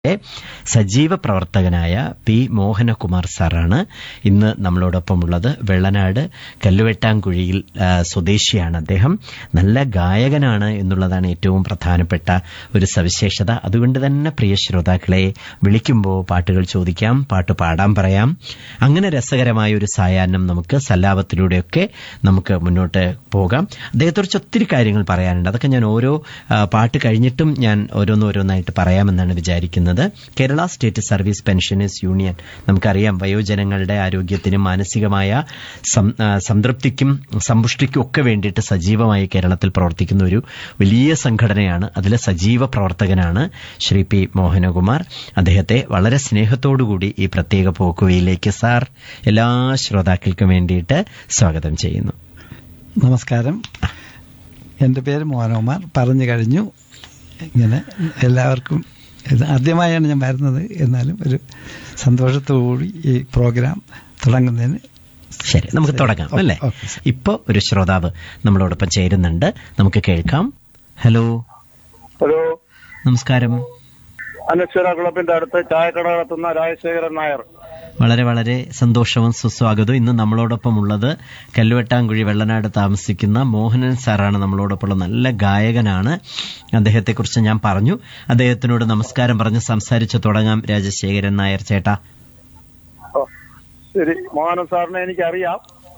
സജീവ പ്രവർത്തകനായ പി മോഹനകുമാർ സാറാണ് ഇന്ന് നമ്മളോടൊപ്പമുള്ളത് വെള്ളനാട് കല്ലുവെട്ടാംകുഴിയിൽ ആ, സ്വദേശിയാണ് അദ്ദേഹം നല്ല ഗായകനാണ് എന്നുള്ളതാണ് ഏറ്റവും പ്രധാനപ്പെട്ട ഒരു സവിശേഷത അതുകൊണ്ട് തന്നെ പ്രിയ ശ്രോതാക്കളെ വിളിക്കുമ്പോൾ പാട്ടുകൾ ചോദിക്കാം പാട്ട് പാടാൻ പറയാം അങ്ങനെ രസകരമായ ഒരു സായാഹ്നം നമുക്ക് സല്ലാപത്തിലൂടെയൊക്കെ നമുക്ക് മുന്നോട്ട് പോകാം അദ്ദേഹത്തെക്കുറിച്ച് ഒത്തിരി കാര്യങ്ങൾ പറയാനുണ്ട് അതൊക്കെ ഞാൻ ഓരോ ആ, പാട്ട് കഴിഞ്ഞിട്ടും ഞാൻ ഓരോന്നോരോന്നായിട്ട് പറയാമെന്നാണ് വിചാരിക്കുന്നത് Kerala state service pensioners union നമുക്കറിയാം വയോജനങ്ങളുടെ ആരോഗ്യത്തിനും മാനസികമായ സം- ആ, സംതൃപ്തിക്കും സമ്പുഷ്ടിക്കും ഒക്കെ വേണ്ടിയിട്ട് സജീവമായി കേരളത്തിൽ പ്രവർത്തിക്കുന്ന ഒരു വലിയ സംഘടനയാണ് അതിലെ സജീവ പ്രവർത്തകനാണ് ശ്രീ പി മോഹനകുമാർ അദ്ദേഹത്തെ വളരെ സ്നേഹത്തോടുകൂടി ഈ പ്രത്യേക പോക്കുവയിലേക്ക് സാർ എല്ലാ ശ്രോതാക്കൾക്കും വേണ്ടിയിട്ട് സ്വാഗതം ചെയ്യുന്നു നമസ്കാരം എൻ്റെ പേര് മോഹനകുമാർ പറഞ്ഞു കഴിഞ്ഞു ഇങ്ങനെ എല്ലാവർക്കും ഇത് ആദ്യമായാണ് ഞാൻ വരുന്നത് എന്നാലും ഒരു സന്തോഷത്തോടുകൂടി ഈ പ്രോഗ്രാം തുടങ്ങുന്നതിന് ശരി നമുക്ക് തുടങ്ങാം ഓക്കെ, അല്ലേ ഓക്കെ, സർ. ഇപ്പൊ ഒരു ശ്രോതാവ് നമ്മളോടൊപ്പം ചേരുന്നുണ്ട് നമുക്ക് കേൾക്കാം ഹലോ ഹലോ നമസ്കാരം അനശ്വര ക്ലബിന്റെ അടുത്ത് ചായക്കട നടത്തുന്ന രാജശേഖരൻ നായർ വളരെ വളരെ സന്തോഷവും സുസ്വാഗതവും ഇന്ന് നമ്മളോടൊപ്പം ഉള്ളത് കല്ലുവെട്ടാങ്കുഴി വെള്ളനാട് താമസിക്കുന്ന മോഹനൻ സാറാണ് നമ്മളോടൊപ്പമുള്ള നല്ല ഗായകനാണ് അദ്ദേഹത്തെക്കുറിച്ച് ഞാൻ പറഞ്ഞു അദ്ദേഹത്തിനോട് നമസ്കാരം പറഞ്ഞ് സംസാരിച്ചു തുടങ്ങാം രാജശേഖരൻ നായർ ചേട്ടാ ഓ, ശരി മോഹനൻ സാറിനെ എനിക്കറിയാം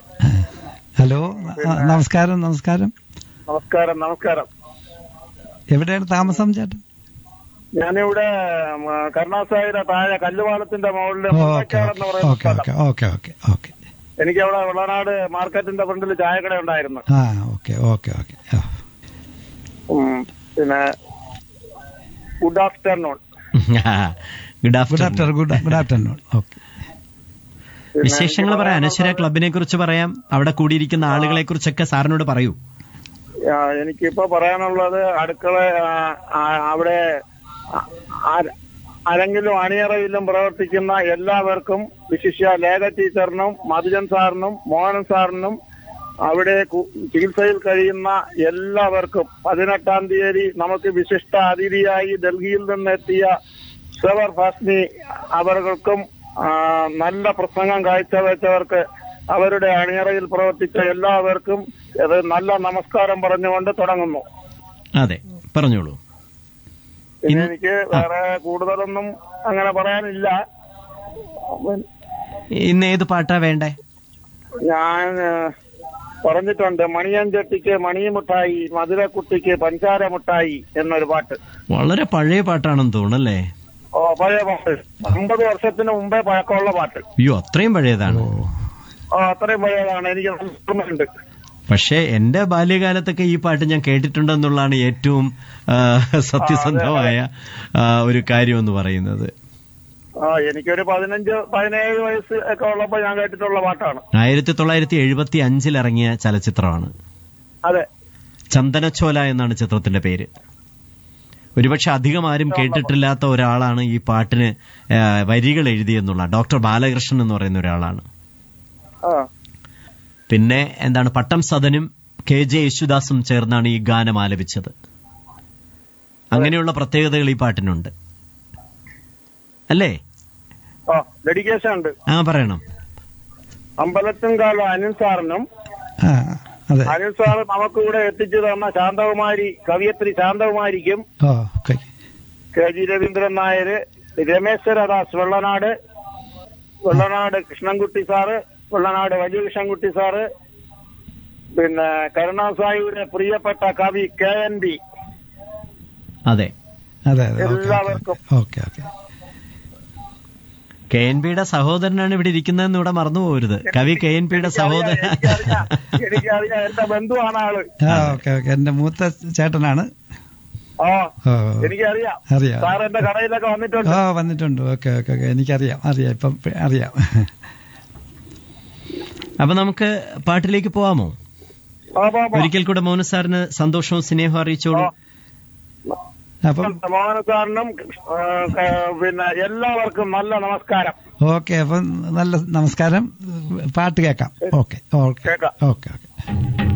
ഹലോ ആ, നമസ്കാരം നമസ്കാരം നമസ്കാരം നമസ്കാരം എവിടെയാണ് താമസം ചേട്ടൻ ഞാനിവിടെ ഉം, കരുണാസായിയുടെ താഴെ കല്ലുപാലത്തിന്റെ മുകളിൽ ഓക്കെ മുല്ലക്കാട് എന്ന് പറയുന്ന ഓക്കെ സ്ഥലം ഓക്കെ ഓക്കെ ഓക്കെ ഓക്കെ എനിക്ക് അവിടെ വെള്ളനാട് മാർക്കറ്റിന്റെ ഫ്രണ്ടിൽ ചായക്കട ഉണ്ടായിരുന്നു ആ ഓക്കെ ഓക്കെ ഓക്കെ ആ. ഉം, പിന്നെ good afternoon good good afternoon after good good afternoon okay പിന്നെ വിശേഷങ്ങൾ എനിക്ക് പറയാം അനശ്വര ക്ലബിനെ കുറിച്ച് പറയാം അവിടെ കൂടിയിരിക്കുന്ന ആളുകളെ കുറിച്ചൊക്കെ സാറിനോട് പറയൂ ആ, എനിക്കിപ്പോ പറയാനുള്ളത് അടുക്കള ആ, ആ, അവിടെ ആ- ആ- അരങ്ങിലും അണിയറയിലും പ്രവർത്തിക്കുന്ന എല്ലാവർക്കും വിശിഷ്യ ലേഖ ടീച്ചറിനും മധുജൻ സാറിനും മോഹനൻ സാറിനും അവിടെ കു- ചികിത്സയിൽ കഴിയുന്ന എല്ലാവർക്കും പതിനെട്ടാം തീയതി നമുക്ക് വിശിഷ്ട അതിഥിയായി ഡൽഹിയിൽ നിന്നെത്തിയ സവർ ഫാസ്മി അവർക്കും ആ, നല്ല പ്രസംഗം കാഴ്ചവെച്ചവർക്ക് അവരുടെ അണിയറയിൽ പ്രവർത്തിച്ച എല്ലാവർക്കും ഇത് നല്ല നമസ്കാരം പറഞ്ഞുകൊണ്ട് തുടങ്ങുന്നു അതെ പറഞ്ഞോളൂ പിന്നെ ഇന്ന് എനിക്ക് വേറെ കൂടുതലൊന്നും അങ്ങനെ പറയാനില്ല ഇന്ന് ഏത് പാട്ടാ വേണ്ടേ ഞാൻ ഏഹ്, പറഞ്ഞിട്ടുണ്ട് മണിയഞ്ചട്ടിക്ക് മണിമുട്ടായി മധുരക്കുട്ടിക്ക് പഞ്ചാര മുട്ടായി എന്നൊരു പാട്ട് വളരെ പഴയ പാട്ടാണെന്ന് തോന്നുന്നല്ലേ ഓ പഴയ പാട്ട് അമ്പത് വർഷത്തിന് മുമ്പേ പഴക്കമുള്ള പാട്ട് അയ്യോ അത്രയും പഴയതാണ് ഓ അത്രയും പഴയതാണ് എനിക്ക് നല്ല ഓർമ്മയുണ്ട് പക്ഷേ എന്റെ ബാല്യകാലത്തൊക്കെ ഈ പാട്ട് ഞാൻ കേട്ടിട്ടുണ്ടെന്നുള്ളതാണ് ഏറ്റവും ആ, സത്യസന്ധമായ ആ, ഒരു കാര്യം എന്ന് പറയുന്നത് ആ എനിക്കൊരു പതിനഞ്ച് പതിനേഴ് വയസ്സ് ഒക്കെ ഉള്ളപ്പോ ഞാൻ കേട്ടിട്ടുള്ള പാട്ടാണ് ആയിരത്തി തൊള്ളായിരത്തി എഴുപത്തി അഞ്ചിൽ ഇറങ്ങിയ ചലച്ചിത്രമാണ് അതെ ചന്ദനച്ചോല എന്നാണ് ചിത്രത്തിന്റെ പേര് ഒരുപക്ഷെ അധികം ആരും കേട്ടിട്ടില്ലാത്ത ഒരാളാണ് ഈ പാട്ടിന് ആ, വരികൾ എഴുതിയെന്നുള്ള ഡോക്ടർ ബാലകൃഷ്ണൻ എന്ന് പറയുന്ന ഒരാളാണ് ആ പിന്നെ എന്താണ് പട്ടം സദനും കെ ജെ യേശുദാസും ചേർന്നാണ് ഈ ഗാനം ആലപിച്ചത് അങ്ങനെയുള്ള പ്രത്യേകതകൾ ഈ പാട്ടിനുണ്ട് അല്ലേ ആ ഡെഡിക്കേഷൻ ഉണ്ട് ആ പറയണം അമ്പലത്തുംകാല അനിൽ സാറിനും ആ അതെ അനിൽ സാർ നമുക്കിവിടെ എത്തിച്ചു തന്ന ശാന്തകുമാരി കവിയത്രി ശാന്തകുമാരിക്കും ഓ okay K G Raveendran Nair Rameswaradas Vellanad Vellanad Krishnankutty sir Vellanad വലിയ കൃഷ്ണൻകുട്ടി സാറ് പിന്നെ കരുണാസായിയുടെ പ്രിയപ്പെട്ട കവി കെ എൻ ബി അതെ അതെ അതെ ഓക്കെ എല്ലാവർക്കും. ഓക്കെ ഓക്കെ കെ എൻ പിയുടെ സഹോദരനാണ് ഇവിടെ ഇരിക്കുന്നതെന്ന് ഇവിടെ മറന്നു പോകരുത് കവി കെ എൻ പിയുടെ സഹോദരൻ എനിക്കറിയാം എനിക്കറിയാം എന്റെ ബന്ധുവാണ് ആള് ആ ഓക്കെ ഓക്കെ എന്റെ മൂത്ത ചേട്ടനാണ് ആ ഓ എനിക്കറിയാം അറിയാം സാർ എന്റെ കടയിലൊക്കെ വന്നിട്ടുണ്ട് ആ വന്നിട്ടുണ്ട് ഓക്കെ ഓക്കെ ഓക്കെ എനിക്കറിയാം അറിയാം ഇപ്പം അറിയാം അപ്പൊ നമുക്ക് പാട്ടിലേക്ക് പോവാമോ ആ, പോ, പോ. ഒരിക്കൽ കൂടെ മോനു സാറിന് സന്തോഷവും സ്നേഹവും അറിയിച്ചോളൂ അപ്പം മോഹന സാറിനും ആ, ക- പിന്നെ എല്ലാവർക്കും നല്ല നമസ്കാരം ഓക്കെ അപ്പം നല്ല നമസ്കാരം പാട്ട് കേൾക്കാം ഓക്കെ ഓക്കെ കേൾക്കാം ഓക്കെ ഓക്കെ